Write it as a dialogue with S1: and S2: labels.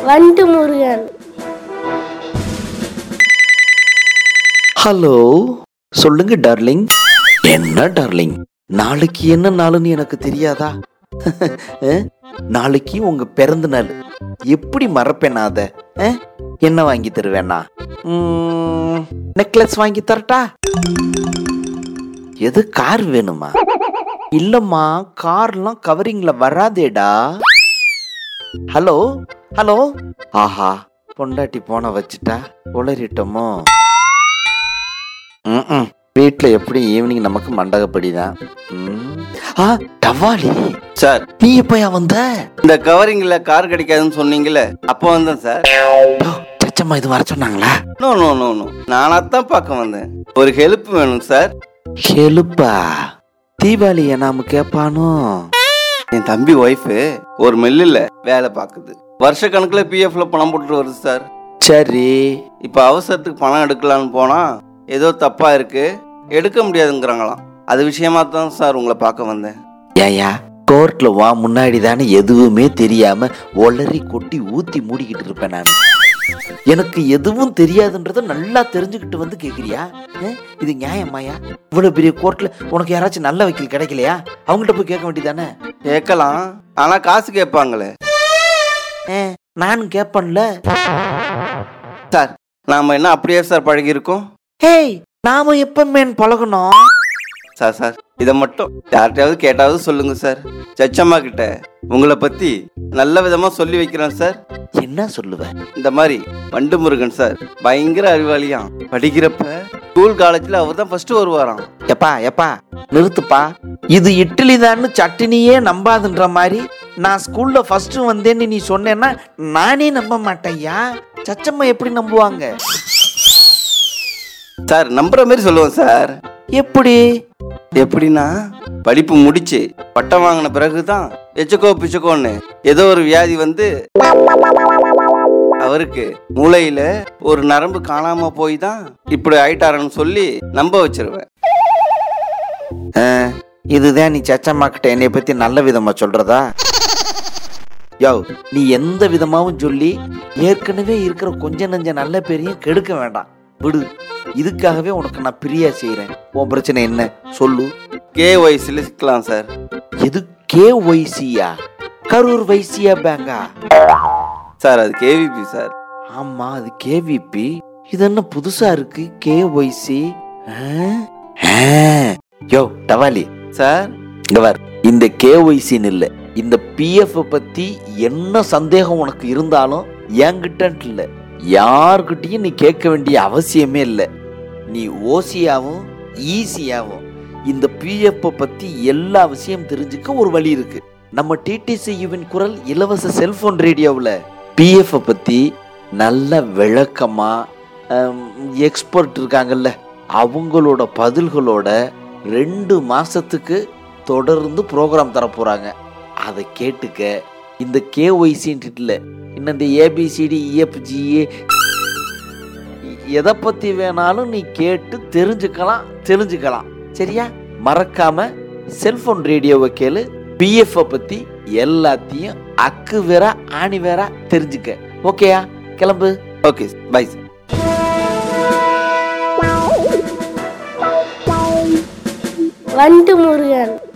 S1: வண்டு முருகன்
S2: ஹலோ சொல்லுங்க டார்லிங் என்ன டார்லிங் நாளைக்கு என்ன நாளுன்னு எனக்கு தெரியாதா அஹ்? நாளைக்கு உங்க பிறந்த நாள் எப்படி மறப்பேன் நான் அதை அஹ்? என்ன வாங்கி தருவேனா நெக்லஸ் வாங்கி தரட்டா எது கார் வேணுமா இல்லம்மா கார்லாம் கவரிங்ல வராதேடா ஹலோ ஹலோ ஆஹா பொண்டாட்டி போன வச்சுட்டா உளறிட்டோமோ ம்ம். வீட்ல எப்படி ஈவினிங் நமக்கு மண்டகப்படி தான் ஆ டவாலி
S3: சார்
S2: நீ எப்பயா வந்த
S3: இந்த கவரிங்ல கார் கிடைக்காதுன்னு சொன்னீங்கல்ல அப்போ வந்தேன் சார்
S2: யோ, சச்சம்மா இது வர சொன்னாங்களா
S3: நோ நோ நோ நோ நானாத்தான் பார்க்க வந்தேன் ஒரு ஹெல்ப் வேணும் சார்
S2: ஹெலுப்பா தீபாவளி நாம கேப்பானோ
S3: என் தம்பி ஒய்ஃபு ஒரு மில்லில் வேலை பார்க்குது வருஷ கணக்கில் பிஎஃப்ல பணம் போட்டுட்டு வருது சார்
S2: சரி
S3: இப்போ அவசரத்துக்கு பணம் எடுக்கலான்னு போனா ஏதோ தப்பா இருக்கு எடுக்க முடியாதுங்கிறாங்களாம் அது விஷயமா தான் சார் உங்களை பார்க்க வந்தேன்
S2: ஏயா கோர்ட்ல வா முன்னாடி தானே எதுவுமே தெரியாம ஒளறி கொட்டி ஊத்தி மூடிக்கிட்டு இருப்பேன் நான் எனக்கு எதுவும் தெரியாதுன்றத நல்லா தெரிஞ்சுக்கிட்டு வந்து கேக்குறியா அஹ்? இது நியாயமாயா இவ்வளவு பெரிய கோர்ட்ல உனக்கு யாராச்சும் நல்ல வக்கீல் கிடைக்கலையா அவங்கள்ட்ட போய் கேட்க வேண்டியதானே
S3: கேட்கலாம் ஆனா காசு கேட்பாங்களே
S2: நானும் கேட்பேன்ல
S3: சார் நாம என்ன அப்படியே சார் பழகி இருக்கோம்
S2: ஹேய் நாம எப்ப மேன் பழகணும்
S3: சார் சார் இதை மட்டும் யார்கிட்டயாவது கேட்டாவது சொல்லுங்க சார் சச்சம்மா கிட்ட உங்களை பத்தி நல்ல விதமா சொல்லி வைக்கிறேன் சார்
S2: என்ன சொல்லுவ
S3: இந்த மாதிரி வண்டு முருகன் சார் பயங்கர அறிவாளியாம் படிக்கிறப்ப ஸ்கூல் காலேஜ்ல அவர் தான் ஃபர்ஸ்ட் வருவாராம்
S2: எப்பா எப்பா நிறுத்துப்பா இது இட்லி தான்னு சட்டினியே நம்பாதுன்ற மாதிரி நான் ஸ்கூல்ல ஃபர்ஸ்ட் வந்தேன்னு நீ சொன்னேன்னா நானே நம்ப மாட்டேன்யா சச்சம்மா எப்படி நம்புவாங்க
S3: சார் நம்புற மாதிரி சொல்லுவேன் சார்
S2: எப்படி
S3: எப்படின்னா படிப்பு முடிச்சு பட்டம் வாங்கின பிறகுதான் எச்சக்கோ பிச்சக்கோன்னு ஏதோ ஒரு வியாதி வந்து அவருக்கு மூளையில ஒரு நரம்பு காணாம போய் தான் இப்படி ஆயிட்டாருன்னு சொல்லி நம்ப வச்சிருவேன்
S2: ஆ, இதுதான் நீ சச்சம்மா கிட்ட என்னை பத்தி நல்ல விதமா சொல்றதா யோ நீ எந்த விதமாவும் சொல்லி ஏற்கனவே இருக்கிற கொஞ்ச நஞ்ச நல்ல பேரையும் கெடுக்க வேண்டாம் விடு இதுக்காகவே உனக்கு நான் பிரியா செய்றேன் உன் பிரச்சனை என்ன சொல்லு
S3: கே வயசுல சிக்கலாம் சார்
S2: எது கே ஒய்சியா கரூர் வைசியா பேங்கா
S3: சார் அது கேவிபி சார்
S2: ஆமா அது கேவிபி இது என்ன புதுசா இருக்கு கே ஒய்சி யோ டவாலி
S3: சார்
S2: இங்க பார் இந்த கேஒய்சின்னு இல்ல இந்த பிஎஃப் பத்தி என்ன சந்தேகம் உனக்கு இருந்தாலும் என்கிட்ட இல்ல யார்கிட்டயும் நீ கேட்க வேண்டிய அவசியமே இல்ல நீ ஓசியாவும் ஈஸியாவும் இந்த பிஎஃப் பத்தி எல்லா விஷயம் தெரிஞ்சுக்க ஒரு வழி இருக்கு நம்ம டிடிசியுவின் குரல் இலவச செல்போன் ரேடியோவில் பிஎஃப் பத்தி நல்ல விளக்கமா எக்ஸ்பர்ட் இருக்காங்கல்ல அவங்களோட பதில்களோட ரெண்டு மாசத்துக்கு தொடர்ந்து ப்ரோக்ராம் தர போறாங்க அதை கேட்டுக்க இந்த கேஒய்சின்ட்டு இல்லை இன்னும் இந்த ஏபிசிடி இஎஃப்ஜிஏ எதை பத்தி வேணாலும் நீ கேட்டு தெரிஞ்சுக்கலாம் தெரிஞ்சுக்கலாம் சரியா மறக்காம செல்போன் ரேடியோவை கேளு பிஎஃப் பத்தி எல்லாத்தையும் அக்கு வேற ஆணி வேற தெரிஞ்சுக்க ஓகேயா கிளம்பு
S3: ஓகே பை சார்
S1: வண்டு முருகன்